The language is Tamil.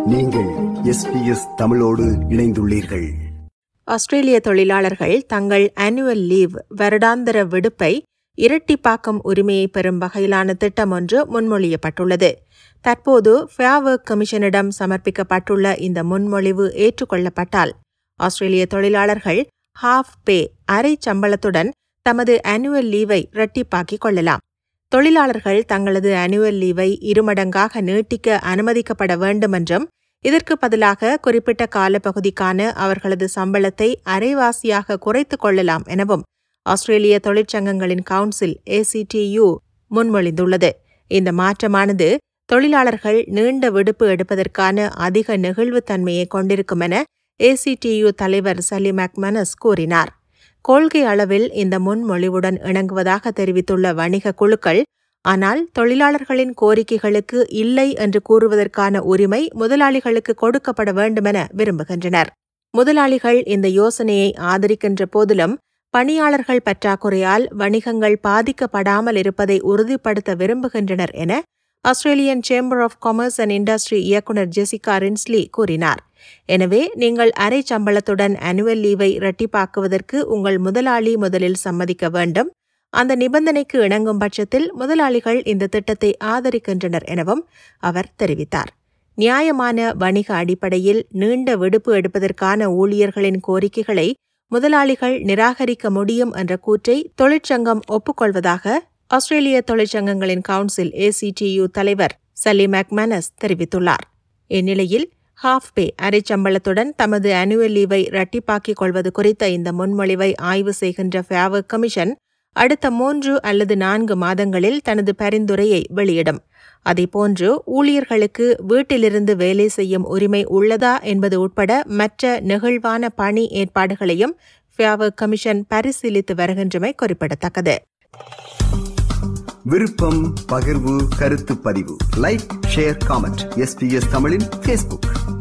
நீங்கள் எஸ்பிஎஸ் தமிழோடு இணைந்துள்ளீர்கள் ஆஸ்திரேலிய தொழிலாளர்கள் தங்கள் ஆனுவல் லீவ் வருடாந்திர விடுப்பை இரட்டிப்பாக்கும் உரிமையை பெறும் வகையிலான திட்டம் ஒன்று முன்மொழியப்பட்டுள்ளது தற்போது ஃபேர் ஒர்க் கமிஷனிடம் சமர்ப்பிக்கப்பட்டுள்ள இந்த முன்மொழிவு ஏற்றுக்கொள்ளப்பட்டால் ஆஸ்திரேலிய தொழிலாளர்கள் ஹாஃப் பே அரை சம்பளத்துடன் தமது ஆனுவல் லீவை இரட்டிப்பாக்கிக் கொள்ளலாம் தொழிலாளர்கள் தங்களது ஆனுவல் லீவை இருமடங்காக நீட்டிக்க அனுமதிக்கப்பட வேண்டுமென்றும் இதற்கு பதிலாக குறிப்பிட்ட காலப்பகுதிக்கான அவர்களது சம்பளத்தை அரைவாசியாக குறைத்துக் கொள்ளலாம் எனவும் ஆஸ்திரேலிய தொழிற்சங்கங்களின் கவுன்சில் ஏசிடியு முன்மொழிந்துள்ளது இந்த மாற்றமானது தொழிலாளர்கள் நீண்ட விடுப்பு எடுப்பதற்கான அதிக நெகிழ்வுத்தன்மையை கொண்டிருக்கும் என ஏசிடியு தலைவர் சலி மேக்மனஸ் கூறினார் கொள்கை அளவில் இந்த முன்மொழிவுடன் இணங்குவதாக தெரிவித்துள்ள வணிக குழுக்கள் ஆனால் தொழிலாளர்களின் கோரிக்கைகளுக்கு இல்லை என்று கூறுவதற்கான உரிமை முதலாளிகளுக்கு கொடுக்கப்பட வேண்டுமென விரும்புகின்றனர் முதலாளிகள் இந்த யோசனையை ஆதரிக்கின்ற போதிலும் பணியாளர்கள் பற்றாக்குறையால் வணிகங்கள் பாதிக்கப்படாமல் இருப்பதை உறுதிப்படுத்த விரும்புகின்றனர் என Australian chamber of commerce and industry இயக்குநர் ஜெசிகா ரின்ஸ்லி கூறினார் எனவே நீங்கள் அரை சம்பளத்துடன் ஆனுவல் லீவை இரட்டிப்பாக்குவதற்கு உங்கள் முதலாளி முதலில் சம்மதிக்க வேண்டும் அந்த நிபந்தனைக்கு இணங்கும் பட்சத்தில் முதலாளிகள் இந்த திட்டத்தை ஆதரிக்கின்றனர் எனவும் அவர் தெரிவித்தார் நியாயமான வணிக அடிப்படையில் நீண்ட விடுப்பு எடுப்பதற்கான ஊழியர்களின் கோரிக்கைகளை முதலாளிகள் நிராகரிக்க முடியும் என்ற கூற்றை தொழிற்சங்கம் ஒப்புக்கொள்வதாக ஆஸ்திரேலிய தொழிற்சங்கங்களின் கவுன்சில் ஏசிடியு தலைவர் சலி மேக்மனஸ் தெரிவித்துள்ளார் இந்நிலையில் ஹாஃப் பே அரைச்சம்பளத்துடன் தமது ஆனுவல் லீவை இரட்டிப்பாக்கிக் கொள்வது குறித்த இந்த முன்மொழிவை ஆய்வு செய்கின்ற ஃபேவர் கமிஷன் அடுத்த மூன்று அல்லது நான்கு மாதங்களில் தனது பரிந்துரையை வெளியிடும் அதேபோன்று ஊழியர்களுக்கு வீட்டிலிருந்து வேலை செய்யும் உரிமை உள்ளதா என்பது உட்பட மற்ற நெகிழ்வான பணி ஏற்பாடுகளையும் ஃபேவர் கமிஷன் பரிசீலித்து வருகின்றமை குறிப்பிடத்தக்கது விருப்பம் பகிர்வு கருத்து பதிவு லைக் ஷேர் காமெண்ட் எஸ்பிஎஸ் தமிழின் ஃபேஸ்புக்